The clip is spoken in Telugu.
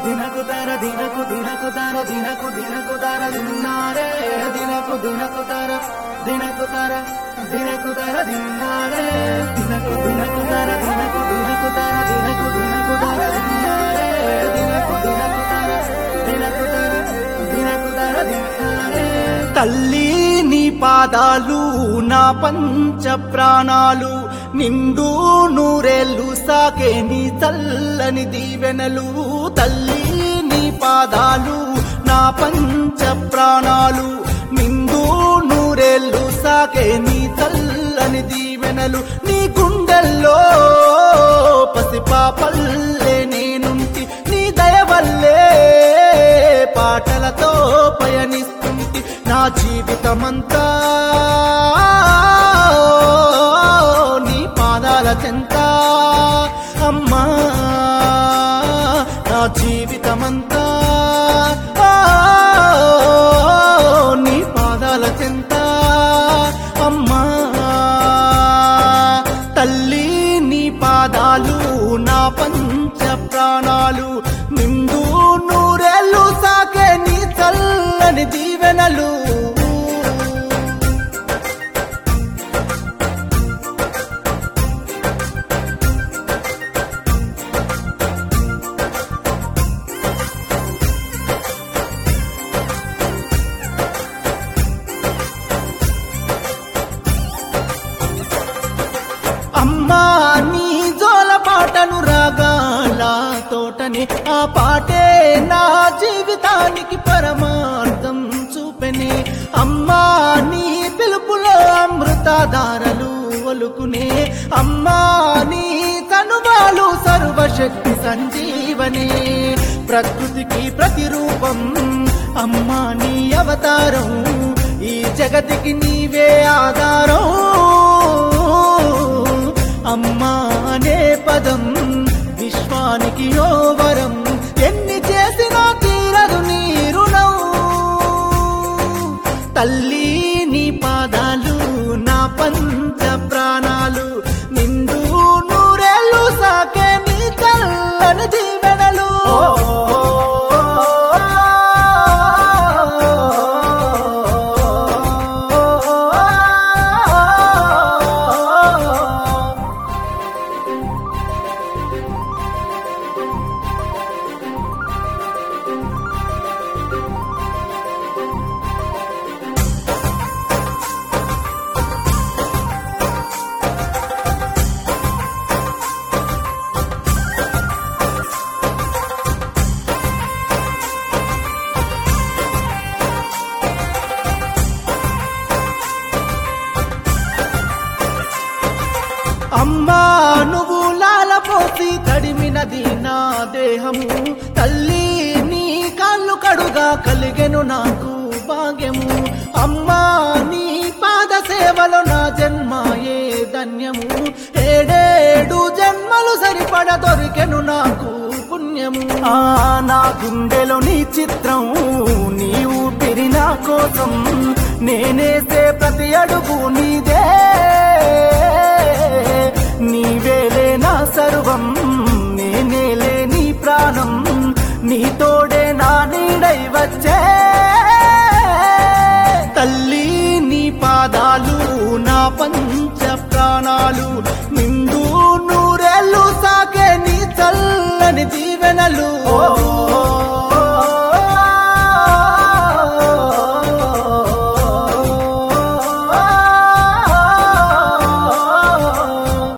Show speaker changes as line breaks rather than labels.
దినకు తర దినకు దినకు తర దినకు దినకు తర దిన్నారే దినకు దినకు తర దినకు తర దినకు తర దిన్నారే దినకు దినకు తర దినకు దినకు తర దినకు దినకు తర దిన్నారే దినకు దినకు తర దినకు తర దినకు తర దిన్నారే
తల్లి నీ పాదాలు నా పంచ ప్రాణాలు నిండు నూరేళ్ళు సాకే నీ చల్లని దీవెనలు తల్లి నీ పాదాలు నా పంచ ప్రాణాలు నిండు నూరేళ్ళు సాకే నీ చల్లని దీవెనలు నీ గుండెల్లో పసిపాపల్లే నేనుంటి నీ దయ వల్లే పాటలతో పయనిస్తుంది నా జీవితమంతా నీ పాదాల చెంత అమ్మా నా జీవితమంతా నీ పాదాల చెంత అమ్మా తల్లి నీ పాదాలు నా పంచ ప్రాణాలు నిండు నూరేళ్ళు సాకే నీ చల్లని దీవెనలు అమ్మా నీ జోల పాటను రాగాల తోటని ఆ పాటే నా జీవితానికి పరమార్థం చూపెని అమ్మా నీ పిలుపులో అమృతధారలు ఒలుకునే అమ్మా నీ తనువాలు సర్వశక్తి సంజీవనే ప్రకృతికి ప్రతిరూపం అమ్మా నీ అవతారం ఈ జగతికి నీవే ఆధారం అమ్మా అనే పదం విశ్వానికి ఓ వరం ఎన్ని చేసినా తీరదు నీ రుణం తల్లి నీ పాదాలు నా పంచ ప్రాణాలు నిండు నూరేళ్ళు సాకే నీ చల్లని దీవెనలు అమ్మా నువ్వు లాలపోసి తడిమినది నా దేహము తల్లి నీ కాళ్ళు కడుగా కలిగెను నాకు భాగ్యము అమ్మా నీ పాద సేవలో నా జన్మాయే ధన్యము ఏడేడు జన్మలు సరిపడ దొరికెను నాకు పుణ్యము ఆ నా గుండెలో నీ చిత్రం నీ ఊపిరి నా కోసం నేనేసే ప్రతి అడుగు నీదే నీవేలే నా సర్వం నేనేలే నీ ప్రాణం నీ తోడే నా నీడై వచ్చే తల్లి నీ పాదాలు నా పంచ ప్రాణాలు నిండు నూరేళ్ళు సాకే నీ చల్లని దీవెనలు